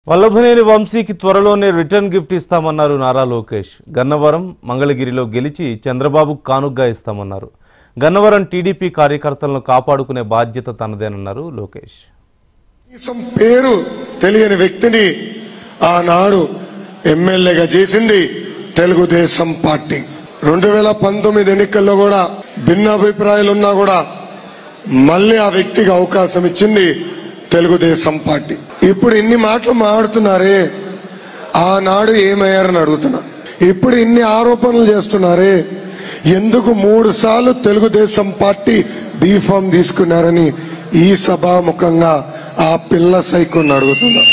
వల్లభనేని వంశీకి త్వరలోనే return gift ఇస్తామన్నారు నారా లోకేష్ గన్నవరం మంగళగిరిలో గెలిచి చంద్రబాబు కానుగ్గా ఇస్తామన్నారు గన్నవరం టీడీపీ కార్యకర్తలను కాపాడుకునే బాధ్యత తనదేనన్నారు లోకేష్ కనీసం పేరు తెలియని వ్యక్తిని ఆనాడు ఎమ్మెల్యేగా చేసింది తెలుగుదేశం పార్టీ రెండు వేల పంతొమ్మిది ఎన్నికల్లో కూడా భిన్న అభిప్రాయాలు ఉన్నా కూడా మళ్ళీ ఆ వ్యక్తికి అవకాశం ఇచ్చింది తెలుగుదేశం పార్టీ ఇప్పుడు ఇన్ని మాటలు మాట్లాడుతున్నారే ఆనాడు ఏమయ్యారని అడుగుతున్నా ఇప్పుడు ఇన్ని ఆరోపణలు చేస్తున్నారే ఎందుకు మూడు సార్లు తెలుగుదేశం పార్టీ బీఫామ్ తీసుకున్నారని ఈ సభాముఖంగా ఆ పిల్ల సైకోని అడుగుతున్నా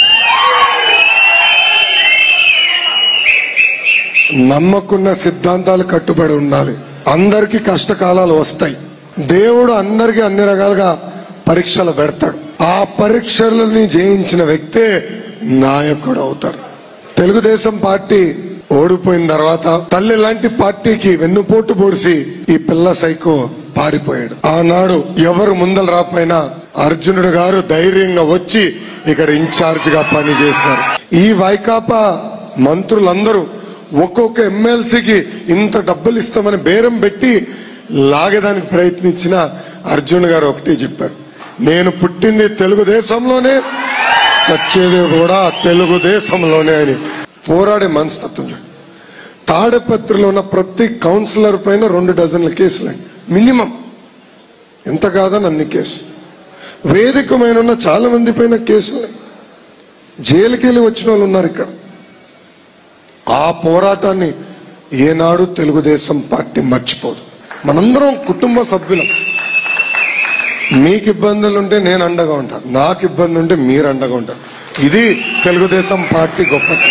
నమ్మకున్న సిద్ధాంతాలు కట్టుబడి ఉండాలి అందరికీ కష్టకాలాలు వస్తాయి దేవుడు అందరికీ అన్ని రకాలుగా పరీక్షలు పెడతాడు ఆ పరీక్షలని జయించిన వ్యక్తే నాయకుడు అవుతారు తెలుగుదేశం పార్టీ ఓడిపోయిన తర్వాత తల్లి లాంటి పార్టీకి వెన్నుపోటు పొడిసి ఈ పిల్ల సైకో పారిపోయాడు ఆనాడు ఎవరు ముందలు రాపోయినా అర్జునుడు గారు ధైర్యంగా వచ్చి ఇక్కడ ఇన్ఛార్జ్ గా పనిచేశారు ఈ వైకాపా మంత్రులందరూ ఒక్కొక్క ఎమ్మెల్సీకి ఇంత డబ్బులు ఇస్తామని బేరం పెట్టి లాగడానికి ప్రయత్నించిన అర్జున్ గారు ఒకటి చెప్పారు నేను పుట్టింది తెలుగుదేశంలోనే సచ్చేది కూడా తెలుగుదేశంలోనే అని పోరాడే మనస్తత్వం చూడు. తాడపత్రిలో ఉన్న ప్రతి కౌన్సిలర్ పైన రెండు డజన్ల కేసులు మినిమం ఎంత కాదని అన్ని కేసులు వేదికమైన ఉన్న చాలా మంది పైన కేసులు జైలుకి వెళ్ళి వచ్చిన వాళ్ళు ఉన్నారు ఇక్కడ ఆ పోరాటాన్ని ఏనాడు తెలుగుదేశం పార్టీ మర్చిపోదు మనందరం కుటుంబ సభ్యులం మీకు ఇబ్బందులు ఉంటే నేను అండగా ఉంటాను నాకు ఇబ్బంది ఉంటే మీరు అండగా ఉంటారు ఇది తెలుగుదేశం పార్టీ గొప్పతనం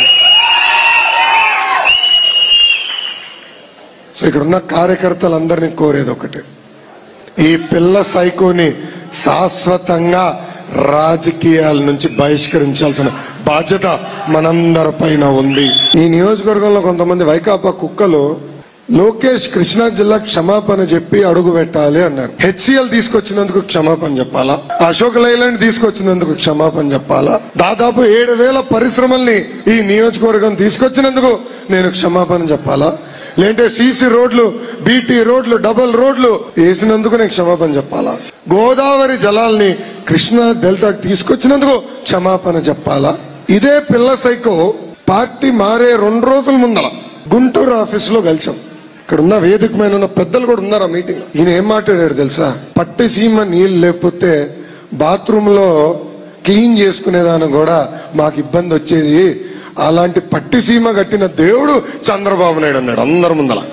సో ఇక్కడ ఉన్న కార్యకర్తలందరినీ కోరేది ఒకటే ఈ పిల్ల సైకోని శాశ్వతంగా రాజకీయాల నుంచి బహిష్కరించాల్సిన బాధ్యత మనందరి పైన ఉంది ఈ నియోజకవర్గంలో కొంతమంది వైకాపా కుక్కలు లోకేష్ కృష్ణా జిల్లా క్షమాపణ చెప్పి అడుగు పెట్టాలి అన్నారు హెచ్సిఎల్ తీసుకొచ్చినందుకు క్షమాపణ చెప్పాలా అశోక్ లైలాండ్ తీసుకొచ్చినందుకు క్షమాపణ చెప్పాలా దాదాపు ఏడు వేల పరిశ్రమల్ని ఈ నియోజకవర్గం తీసుకొచ్చినందుకు నేను క్షమాపణ చెప్పాలా లేదంటే సీసీ రోడ్లు బీటీ రోడ్లు డబల్ రోడ్లు వేసినందుకు నేను క్షమాపణ చెప్పాలా గోదావరి జలాల్ని కృష్ణా డెల్టాకి తీసుకొచ్చినందుకు క్షమాపణ చెప్పాలా ఇదే పిల్ల సైకో పార్టీ మారే రెండు రోజుల ముందల గుంటూరు ఆఫీస్ లో కలిసాం ఇక్కడ ఉన్న వేదికమైన ఉన్న పెద్దలు కూడా ఉన్నారు ఆ మీటింగ్ ఈయన ఏం మాట్లాడాడు తెలుసా పట్టిసీమ నీళ్ళు లేకపోతే బాత్రూమ్ లో క్లీన్ చేసుకునేదానికి కూడా మాకు ఇబ్బంది వచ్చేది అలాంటి పట్టిసీమ కట్టిన దేవుడు చంద్రబాబు నాయుడు అన్నాడు అందరి ముందల